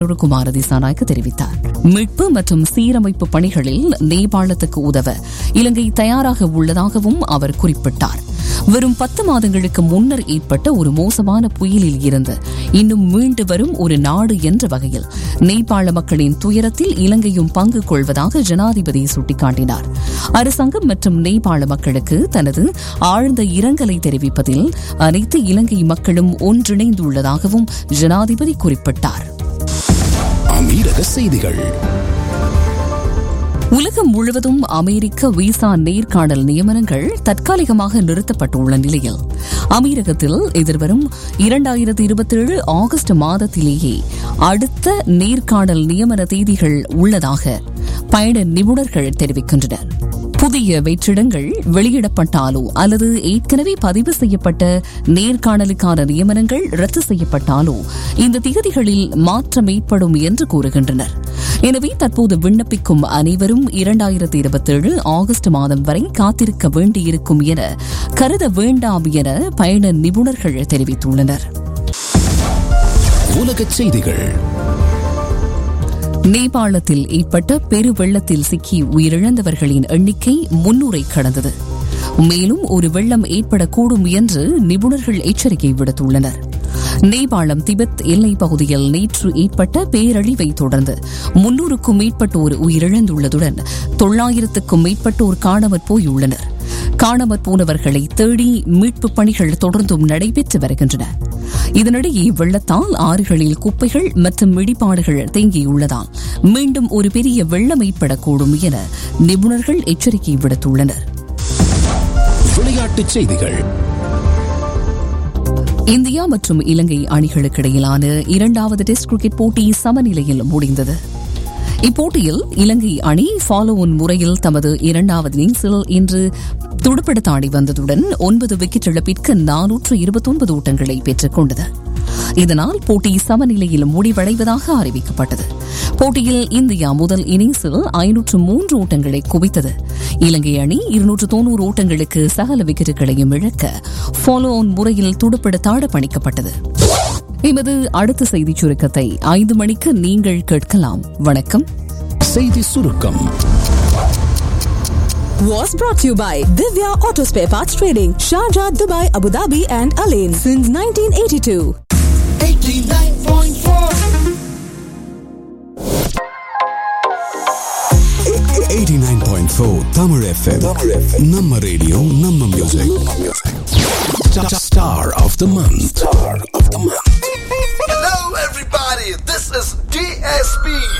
குமார திசாநாயக்க தெரிவித்தார் மீட்பு மற்றும் சீரமைப்பு பணிகளில் நேபாளத்துக்கு உதவ இலங்கை தயாராக உள்ளதாகவும் அவர் குறிப்பிட்டார் வெறும் பத்து மாதங்களுக்கு முன்னர் ஏற்பட்ட ஒரு மோசமான புயலில் இருந்து இன்னும் மீண்டு வரும் ஒரு நாடு என்ற வகையில் நேபாள மக்களின் துயரத்தில் இலங்கையும் பங்கு கொள்வதாக ஜனாதிபதி சுட்டிக்காட்டினார் அரசாங்கம் மற்றும் நேபாள மக்களுக்கு தனது ஆழ்ந்த இரங்கலை தெரிவிப்பதில் அனைத்து இலங்கை மக்களும் ஒன்றிணைந்துள்ளதாகவும் ஜனாதிபதி குறிப்பிட்டார் அமீரக செய்திகள் உலகம் முழுவதும் அமெரிக்க விசா நேர்காணல் நியமனங்கள் தற்காலிகமாக நிறுத்தப்பட்டுள்ள நிலையில் அமீரகத்தில் எதிர்வரும் இரண்டாயிரத்தி இருபத்தேழு ஆகஸ்ட் மாதத்திலேயே அடுத்த நேர்காணல் நியமன தேதிகள் உள்ளதாக பயண நிபுணர்கள் தெரிவிக்கின்றனர் புதிய வெற்றிடங்கள் வெளியிடப்பட்டாலோ அல்லது ஏற்கனவே பதிவு செய்யப்பட்ட நேர்காணலுக்கான நியமனங்கள் ரத்து செய்யப்பட்டாலோ இந்த திகதிகளில் மாற்றம் ஏற்படும் என்று கூறுகின்றனர் எனவே தற்போது விண்ணப்பிக்கும் அனைவரும் இரண்டாயிரத்தி இருபத்தேழு ஆகஸ்ட் மாதம் வரை காத்திருக்க வேண்டியிருக்கும் என கருத வேண்டாம் என பயண நிபுணர்கள் தெரிவித்துள்ளனர் உலக செய்திகள் நேபாளத்தில் ஏற்பட்ட பெருவெள்ளத்தில் சிக்கி உயிரிழந்தவர்களின் எண்ணிக்கை முன்னூரை கடந்தது மேலும் ஒரு வெள்ளம் ஏற்படக்கூடும் என்று நிபுணர்கள் எச்சரிக்கை விடுத்துள்ளனர் நேபாளம் திபெத் எல்லைப் பகுதியில் நேற்று ஏற்பட்ட பேரழிவை தொடர்ந்து முன்னூறுக்கும் மேற்பட்டோர் உயிரிழந்துள்ளதுடன் தொள்ளாயிரத்துக்கும் மேற்பட்டோர் காணாமற் போயுள்ளனர் காணாமற் போனவர்களை தேடி மீட்புப் பணிகள் தொடர்ந்தும் நடைபெற்று வருகின்றன இதனிடையே வெள்ளத்தால் ஆறுகளில் குப்பைகள் மற்றும் இடிபாடுகள் தேங்கியுள்ளதால் மீண்டும் ஒரு பெரிய வெள்ளம் ஏற்படக்கூடும் என நிபுணர்கள் எச்சரிக்கை விடுத்துள்ளனர் விளையாட்டுச் செய்திகள் இந்தியா மற்றும் இலங்கை அணிகளுக்கிடையிலான இரண்டாவது டெஸ்ட் கிரிக்கெட் போட்டி சமநிலையில் முடிந்தது இப்போட்டியில் இலங்கை அணி ஃபாலோ ஒன் முறையில் தமது இரண்டாவது இன்னிங்ஸில் இன்று துடுப்படுத்த ஆடி வந்ததுடன் ஒன்பது விக்கெட் இழப்பிற்கு நானூற்று இருபத்தொன்பது ஓட்டங்களை பெற்றுக் கொண்டது இதனால் போட்டி சமநிலையில் முடிவடைவதாக அறிவிக்கப்பட்டது போட்டியில் இந்தியா முதல் இன்னிங்ஸில் ஐநூற்று மூன்று ஓட்டங்களை குவித்தது இலங்கை அணி இருநூற்று தொன்னூறு ஓட்டங்களுக்கு சகல விக்கெட்டுகளையும் இழக்க ஃபாலோ ஆன் முறையில் துடுப்படுத்தாட பணிக்கப்பட்டது எமது அடுத்த செய்திச் சுருக்கத்தை ஐந்து மணிக்கு நீங்கள் கேட்கலாம் வணக்கம் செய்தி சுருக்கம் was brought to you by Divya Auto Spare Parts Trading, Sharjah, Dubai, Abu Dhabi, and Alain since 1982. 89.4 Tamil FM. நம்ம ரேடியோ நம்ம music star of the month star of the month Hello, everybody. This is DSP.